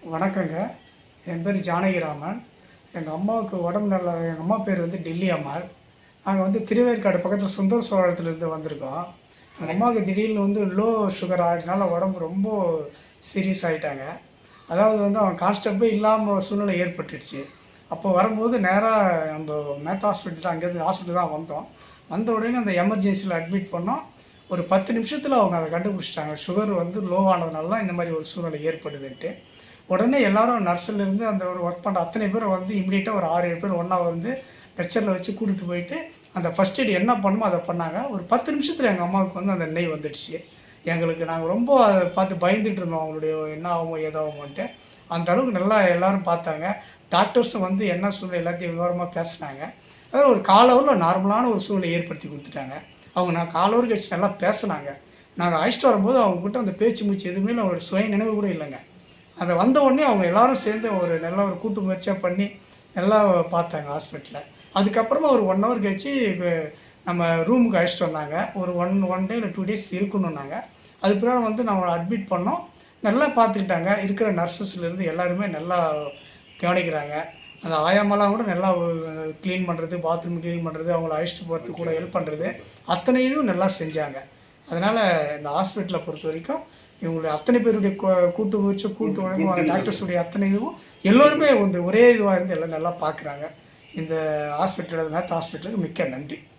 வணக்கங்க என் பேர் ஜானகிராமன் எங்கள் அம்மாவுக்கு உடம்பு நல்லா எங்கள் அம்மா பேர் வந்து டெல்லி அம்மாள் நாங்கள் வந்து திருவேற்காடு பக்கத்தில் சுந்தர சோழத்துலேருந்து வந்திருக்கோம் எங்கள் அம்மாவுக்கு திடீர்னு வந்து லோ சுகர் ஆகினால உடம்பு ரொம்ப சீரியஸ் ஆகிட்டாங்க அதாவது வந்து அவன் கான்ஸ்டப்பே இல்லாமல் ஒரு சூழ்நிலை ஏற்பட்டுடுச்சு அப்போ வரும்போது நேராக நம்ம மேத் ஹாஸ்பிட்டல் தான் அங்கேருந்து ஹாஸ்பிட்டல் தான் வந்தோம் வந்த உடனே அந்த எமர்ஜென்சியில் அட்மிட் பண்ணோம் ஒரு பத்து நிமிஷத்தில் அவங்க அதை கண்டுபிடிச்சிட்டாங்க சுகர் வந்து லோவானதுனால தான் இந்த மாதிரி ஒரு சூழ்நிலை ஏற்படுதுன்ட்டு உடனே எல்லாரும் நர்ஸில் இருந்து அந்த ஒரு ஒர்க் பண்ணுற அத்தனை பேரை வந்து இமீடியட்டாக ஒரு ஆறு ஏழு பேர் ஒன்றா வந்து லெக்சரில் வச்சு கூட்டிகிட்டு போயிட்டு அந்த ஃபஸ்ட் எய்ட் என்ன பண்ணுமோ அதை பண்ணாங்க ஒரு பத்து நிமிஷத்தில் எங்கள் அம்மாவுக்கு வந்து அந்த நெய் வந்துடுச்சு எங்களுக்கு நாங்கள் ரொம்ப அதை பார்த்து பயந்துட்டு இருந்தோம் அவங்களுடைய என்ன ஆகுமோ ஏதாகுமோன்ட்டு அந்த அளவுக்கு நல்லா எல்லாரும் பார்த்தாங்க டாக்டர்ஸும் வந்து என்ன சூழ்நிலை எல்லாத்தையும் விவரமாக பேசுனாங்க அதாவது ஒரு காலவரில் நார்மலான ஒரு சூழ்நிலை ஏற்படுத்தி கொடுத்துட்டாங்க அவங்க நான் காலவர் கழிச்சு நல்லா பேசுனாங்க நாங்கள் அழைச்சிட்டு வரும்போது அவங்கக்கிட்ட அந்த பேச்சு மூச்சு எதுவுமே இல்லை ஒரு சுய நினைவு கூட இல்லைங்க அதை வந்த உடனே அவங்க எல்லாரும் சேர்ந்து ஒரு நல்ல ஒரு கூட்டு முயற்சியாக பண்ணி நல்லா பார்த்தாங்க ஹாஸ்பிட்டலில் அதுக்கப்புறமா ஒரு ஒன் ஹவர் கழிச்சு இப்ப நம்ம ரூமுக்கு அழைச்சிட்டு வந்தாங்க ஒரு ஒன் ஒன் டே இல்லை டூ டேஸ் இருக்கணுன்னாங்க அது பிறகு வந்து நம்ம அட்மிட் பண்ணோம் நல்லா பார்த்துக்கிட்டாங்க இருக்கிற நர்சஸ்லேருந்து எல்லாருமே நல்லா கவனிக்கிறாங்க அந்த ஆயாமெல்லாம் கூட நல்லா க்ளீன் பண்ணுறது பாத்ரூம் க்ளீன் பண்ணுறது அவங்கள அழைச்சிட்டு போகிறதுக்கு கூட ஹெல்ப் பண்ணுறது அத்தனை இதுவும் நல்லா செஞ்சாங்க அதனால் இந்த ஹாஸ்பிட்டலை பொறுத்த வரைக்கும் இவங்களுடைய அத்தனை பேருடைய கூ- கூட்டு முயற்சி கூட்டு உழைப்பும் டாக்டர்ஸுடைய அத்தனை இதுவும் எல்லோருமே வந்து ஒரே இதுவாக இருந்து எல்லாம் நல்லா பார்க்குறாங்க இந்த ஹாஸ்பிட்டல் மேத் ஹாஸ்பிட்டலுக்கு மிக்க நன்றி